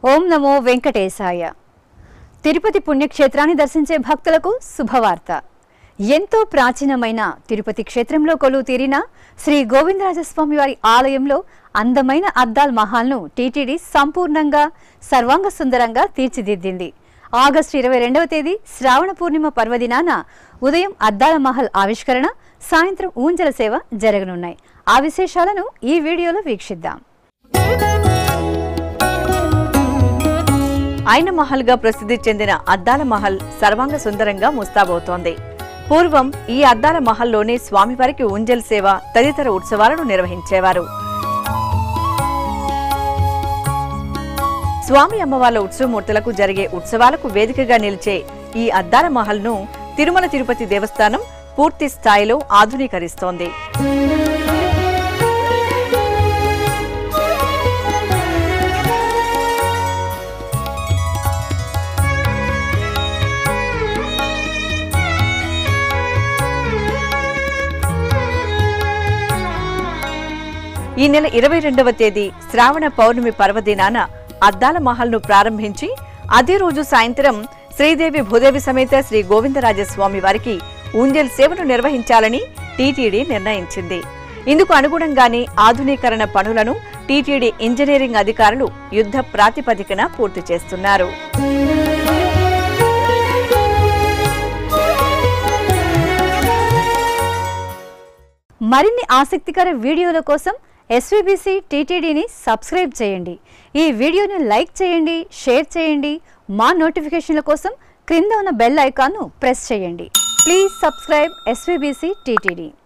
ఓం నమో వెంకటేశాయ తిరుపతి పుణ్యక్షేత్రాన్ని దర్శించే భక్తులకు శుభవార్త ఎంతో ప్రాచీనమైన తిరుపతి క్షేత్రంలో కొలువు తీరిన శ్రీ గోవిందరాజస్వామి వారి ఆలయంలో అందమైన అద్దాల్ మహాల్ను టీటీడీ సంపూర్ణంగా సర్వాంగ సుందరంగా తీర్చిదిద్దింది ఆగస్టు ఇరవై రెండవ తేదీ శ్రావణ పూర్ణిమ పర్వదినాన ఉదయం అద్దాల మహల్ ఆవిష్కరణ సాయంత్రం ఊంజల సేవ జరగనున్నాయి ఆ విశేషాలను ఈ వీడియోలో వీక్షిద్దాం ఆయన మహల్ గా ప్రసిద్ధి చెందిన అద్దాల మహల్ సర్వాంగ సుందరంగా ముస్తాబవుతోంది పూర్వం ఈ అద్దాల మహల్లోనే స్వామివారికి ఉంజల్ సేవ తదితర ఉత్సవాలను నిర్వహించేవారు స్వామి అమ్మవార్ల ఉత్సవమూర్తులకు జరిగే ఉత్సవాలకు వేదికగా నిలిచే ఈ అద్దాల మహల్ను తిరుమల తిరుపతి దేవస్థానం పూర్తి స్థాయిలో ఆధునీకరిస్తోంది ఈ నెల ఇరవై రెండవ తేదీ శ్రావణ పౌర్ణమి పర్వదినాన అద్దాల మహల్ను ప్రారంభించి అదే రోజు సాయంత్రం శ్రీదేవి భూదేవి సమేత శ్రీ గోవిందరాజస్వామి వారికి ఊంజల్ సేవను నిర్వహించాలని టీటీడీ నిర్ణయించింది ఇందుకు అనుగుణంగానే ఆధునీకరణ పనులను టీటీడీ ఇంజనీరింగ్ అధికారులు యుద్ధ ప్రాతిపదికన పూర్తి చేస్తున్నారు మరిన్ని ఆసక్తికర వీడియోల కోసం ఎస్వీబీసీ టీటీడీని సబ్స్క్రైబ్ చేయండి ఈ వీడియోని లైక్ చేయండి షేర్ చేయండి మా నోటిఫికేషన్ల కోసం క్రింద ఉన్న బెల్ ఐకాన్ను ప్రెస్ చేయండి ప్లీజ్ సబ్స్క్రైబ్ ఎస్వీబీసీ టీటీడీ